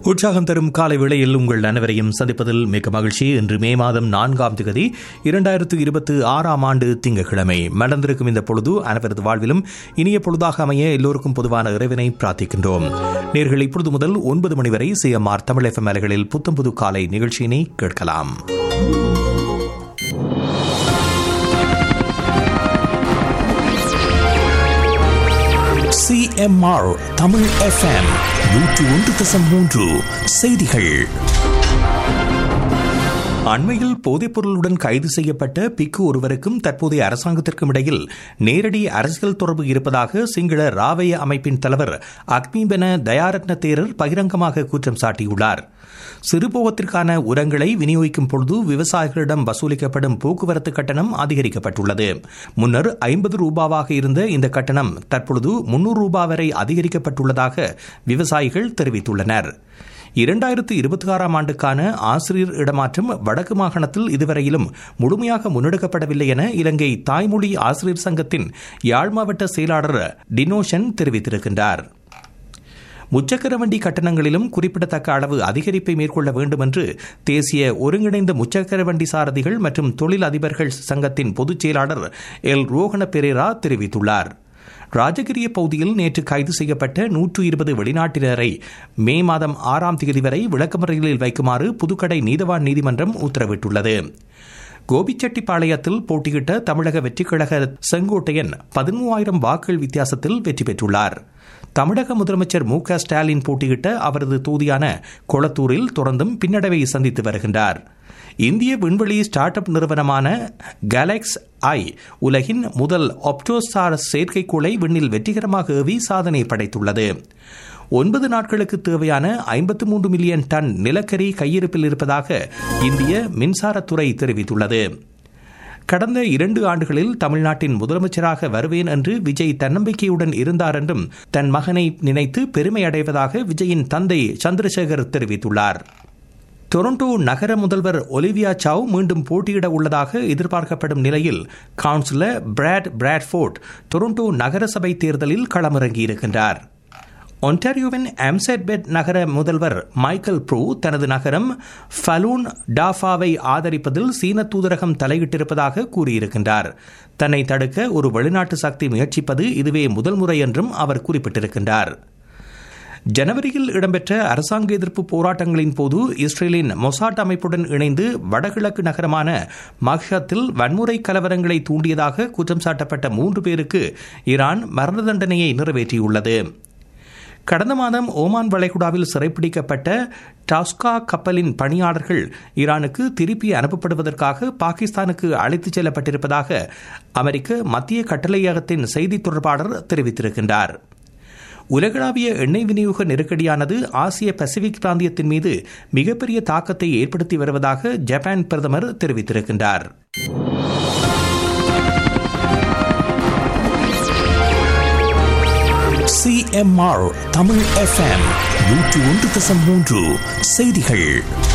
உற்சாகம் தரும் காலை வேளையில் உங்கள் அனைவரையும் சந்திப்பதில் மிக்க மகிழ்ச்சி இன்று மே மாதம் நான்காம் திகதி இரண்டாயிரத்து இருபத்தி ஆறாம் ஆண்டு திங்கட்கிழமை மலர்ந்திருக்கும் இந்த பொழுது அனைவரது வாழ்விலும் இனிய பொழுதாக அமைய எல்லோருக்கும் பொதுவான இறைவனை பிரார்த்திக்கின்றோம் நேர்கள் இப்பொழுது முதல் ஒன்பது மணி வரை சிஎம்ஆர் தமிழ் எஃப்எம் அலைகளில் புத்தம் புது காலை நிகழ்ச்சியினை கேட்கலாம் சிஎம்ஆர் தமிழ் எஃப்எம் நூற்று ஒன்று தசம் மூன்று செய்திகள் அண்மையில் போதைப்பொருளுடன் கைது செய்யப்பட்ட பிக்கு ஒருவருக்கும் தற்போதைய அரசாங்கத்திற்கும் இடையில் நேரடி அரசியல் தொடர்பு இருப்பதாக சிங்கள ராவய அமைப்பின் தலைவர் அக்மீபென தயாரத்ன தேரர் பகிரங்கமாக குற்றம் சாட்டியுள்ளார் சிறுபோகத்திற்கான உரங்களை விநியோகிக்கும் பொழுது விவசாயிகளிடம் வசூலிக்கப்படும் போக்குவரத்து கட்டணம் அதிகரிக்கப்பட்டுள்ளது முன்னர் ஐம்பது ரூபாவாக இருந்த இந்த கட்டணம் தற்பொழுது முன்னூறு ரூபாய் வரை அதிகரிக்கப்பட்டுள்ளதாக விவசாயிகள் தெரிவித்துள்ளனர் இரண்டாயிரத்து இருபத்தி ஆறாம் ஆண்டுக்கான ஆசிரியர் இடமாற்றம் வடக்கு மாகாணத்தில் இதுவரையிலும் முழுமையாக முன்னெடுக்கப்படவில்லை என இலங்கை தாய்மொழி ஆசிரியர் சங்கத்தின் யாழ் மாவட்ட செயலாளர் டினோஷன் தெரிவித்திருக்கின்றார் முச்சக்கர வண்டி கட்டணங்களிலும் குறிப்பிடத்தக்க அளவு அதிகரிப்பை மேற்கொள்ள வேண்டும் என்று தேசிய ஒருங்கிணைந்த முச்சக்கர வண்டி சாரதிகள் மற்றும் தொழில் அதிபர்கள் சங்கத்தின் பொதுச் செயலாளர் எல் ரோஹன பெரேரா தெரிவித்துள்ளார் ராஜகிரிய பகுதியில் நேற்று கைது செய்யப்பட்ட நூற்று இருபது வெளிநாட்டினரை மே மாதம் ஆறாம் தேதி வரை விளக்கமறைகளில் வைக்குமாறு புதுக்கடை நீதவான் நீதிமன்றம் உத்தரவிட்டுள்ளது கோபிச்செட்டிப்பாளையத்தில் போட்டியிட்ட தமிழக வெற்றிக்கழக செங்கோட்டையன் பதிமூவாயிரம் வாக்குகள் வித்தியாசத்தில் வெற்றி பெற்றுள்ளார் தமிழக முதலமைச்சர் மு க ஸ்டாலின் போட்டியிட்ட அவரது தொகுதியான கொளத்தூரில் தொடர்ந்தும் பின்னடைவை சந்தித்து வருகின்றார் இந்திய விண்வெளி ஸ்டார்ட் அப் நிறுவனமான கேலக்ஸ் ஐ உலகின் முதல் ஒப்டோசார் செயற்கைக்கோளை விண்ணில் வெற்றிகரமாக ஏவி சாதனை படைத்துள்ளது ஒன்பது நாட்களுக்கு தேவையான ஐம்பத்து மூன்று மில்லியன் டன் நிலக்கரி கையிருப்பில் இருப்பதாக இந்திய மின்சாரத்துறை தெரிவித்துள்ளது கடந்த இரண்டு ஆண்டுகளில் தமிழ்நாட்டின் முதலமைச்சராக வருவேன் என்று விஜய் தன்னம்பிக்கையுடன் இருந்தார் என்றும் தன் மகனை நினைத்து பெருமை அடைவதாக விஜயின் தந்தை சந்திரசேகர் தெரிவித்துள்ளார் டொரண்டோ நகர முதல்வர் ஒலிவியா சாவ் மீண்டும் போட்டியிட உள்ளதாக எதிர்பார்க்கப்படும் நிலையில் கவுன்சிலர் பிராட் பிராட்ஃபோர்ட் டொரண்டோ நகரசபை தேர்தலில் களமிறங்கியிருக்கின்றார் ஒன்டாரியோவின் ஆம்செட்பெட் நகர முதல்வர் மைக்கேல் ப்ரூ தனது நகரம் ஃபலூன் டாஃபாவை ஆதரிப்பதில் சீன தூதரகம் தலையிட்டிருப்பதாக கூறியிருக்கின்றார் தன்னை தடுக்க ஒரு வெளிநாட்டு சக்தி முயற்சிப்பது இதுவே முதல் முறை என்றும் அவர் குறிப்பிட்டிருக்கின்றார் ஜனவரியில் இடம்பெற்ற அரசாங்க எதிர்ப்பு போராட்டங்களின் போது இஸ்ரேலின் மொசாட் அமைப்புடன் இணைந்து வடகிழக்கு நகரமான மக்ஷத்தில் வன்முறை கலவரங்களை தூண்டியதாக குற்றம் சாட்டப்பட்ட மூன்று பேருக்கு ஈரான் மரண தண்டனையை நிறைவேற்றியுள்ளது கடந்த மாதம் ஓமான் வளைகுடாவில் சிறைப்பிடிக்கப்பட்ட டாஸ்கா கப்பலின் பணியாளர்கள் ஈரானுக்கு திருப்பி அனுப்பப்படுவதற்காக பாகிஸ்தானுக்கு அழைத்துச் செல்லப்பட்டிருப்பதாக அமெரிக்க மத்திய கட்டளையகத்தின் செய்தி தொடர்பாளர் தெரிவித்திருக்கின்றார் உலகளாவிய எண்ணெய் விநியோக நெருக்கடியானது ஆசிய பசிபிக் பிராந்தியத்தின் மீது மிகப்பெரிய தாக்கத்தை ஏற்படுத்தி வருவதாக ஜப்பான் பிரதமர் தெரிவித்திருக்கின்றார் சிஎம்ஆர் தமிழ் எஃப்எம் நூற்று ஒன்று தசம் மூன்று செய்திகள்